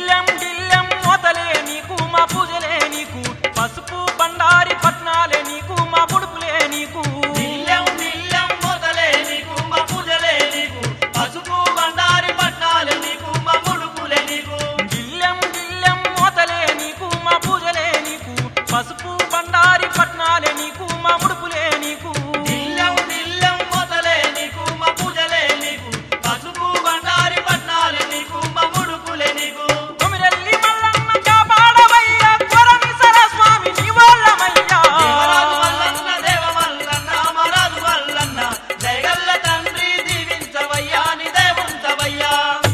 దిల్లెం దిల్లెం మోతలే నీకు మా పూజలే నీకు పసుపు బండారి పట్నాలే నీకు మా ముడుపులే నీకు నిల్లం నిల్లం మొదలే నీకు మా పూజలే నీకు పసుపు బండారి పట్నాలే నీకు మా ముడుపులే నీకు దిల్లెం దిల్లెం మోతలే నీకు మా పూజలే నీకు పసుపు బండారి పట్నాలే నీకు మా ముడుపులే నీకు నిల్లం నిల్లం మొదలే నీకు మా పూజలే నీకు పసుపు బండారి పట్నాలే నీకు మా ముడుపులే నీకు కొమిరెల్లి మల్లన్న కాపాడవయ్యా కొరమిసర స్వామి నీ వాళ్ళమయ్యా దేవరాజు మల్లన్న దేవ మల్లన్న మరాజు మల్లన్న జయగల్ల తండ్రి దీవించవయ్యా నిదే ఉంచవయ్యా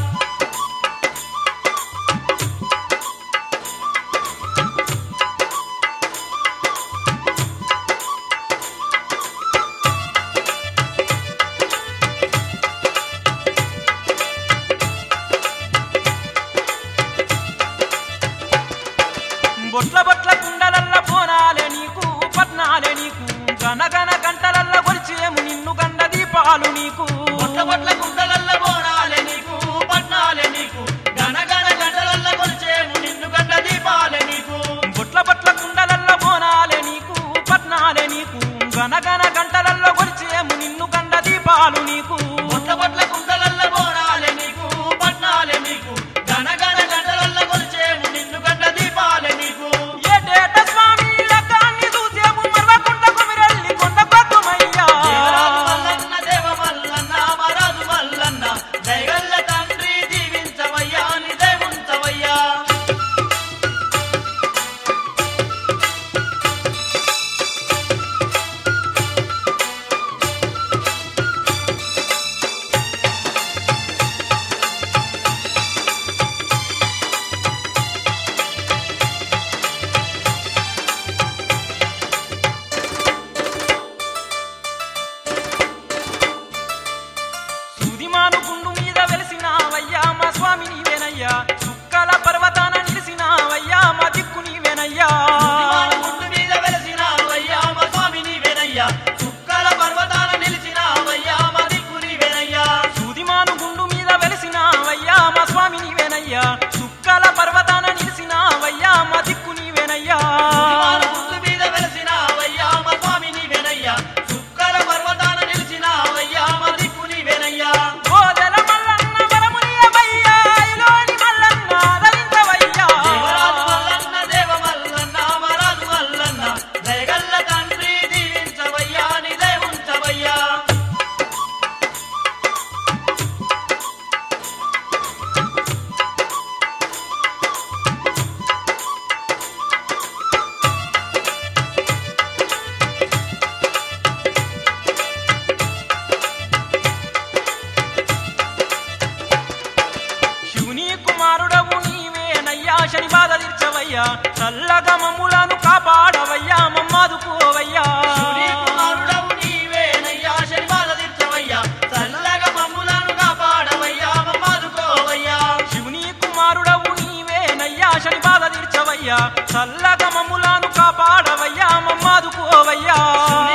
బొట్ల బొట్ల కుండలల్ల పోనాలే నీకు పట్నాలే నీకు గనగన గంటలల్ల కొలిచేము నిన్ను గండ దీపాలు నీకు పొట్ల పొట్ల కుండలల్ల బోనాలే నీకు పట్నాలే నీకు గనగన గంటలల్ల కొలిచేము నిన్ను గంట దీపాలే నీకు బొట్ల బొట్ల కుండలల్ల పోనాలే నీకు పట్నాలే నీకు గనగన గంటలల్ల కొలిచేము నిన్ను గండ దీపాలు నీకు పొట్ల పొట్ల కుండలల్ల బోనాలే నీకు పట్నాలే నీకు గనగన గంటలల్ల కొలిచేము నిన్ను గంట దీపాలే నీకు ఏటేట స్వామి లగ్గాన్ని చూసేము మరవకుండ కొమిరెల్లి కొండ పద్మయ్యా దేవరాజు మల్లన్న దేవ మల్లన్న మరాజు మల్లన్న దయగల్ల తండ్రి దీవించవయ్యా నిదే ఉంచవయ్యా సూదిమాను గుండు మీద వెలిసినావయ్యా మా స్వామి నీవేనయ్యా చుక్కల పర్వతాన నిలిసినావయ్యా మా దిక్కు నీవేనయ్యా విమాన ముందు మీద వెలసినావయ్యా మా స్వామి నీవేనయ్యా చుక్కల పర్వతాన నిలిచినావయ్యా మా దిక్కు నీవేనయ్యా సూదిమాను గుండు మీద వెలిసినావయ్యా మా స్వామి నీవేనయ్యా చుక్కల పర్వతాన నిలిసినావయ్యా మా దిక్కు నీవేనయ్యా విమాన ముందు మీద వెలసినావయ్యా మా స్వామి నీవేనయ్యా చుక్కల పర్వతాన నిలిచినావయ్యా మా దిక్కు నీవేనయ్యా గోదెల మల్లన్న వరమునియవయ్యా ఐలోని మల్లన్న ధరించవయ్యా దేవరాజు మల్లన్న దేవ మల్లన్న మరాజు మల్లన్న దయగల్ల తండ్రి దీవించవయ్యా నిదే ఉంచవయ్యా శివుని కుమారుడవు నీవేనయ్యా శని బాధ తీర్చవయ్యా చల్లగా మమ్ములను కాపాడవయ్యా మమ్మాదుకోవయ్యా శివుని కుమారుడవు నీవేనయ్యా శనిబాల తీర్చవయ్యా చల్లగా మమ్ములను కాపాడవయ్యా మమ్మాదుకోవయ్యా శివుని కుమారుడవు నీవేనయ్యా శని బాధ తీర్చవయ్యా చల్లగా మమ్ములను కాపాడవయ్యా మమ్మాదుకోవయ్యా శివుని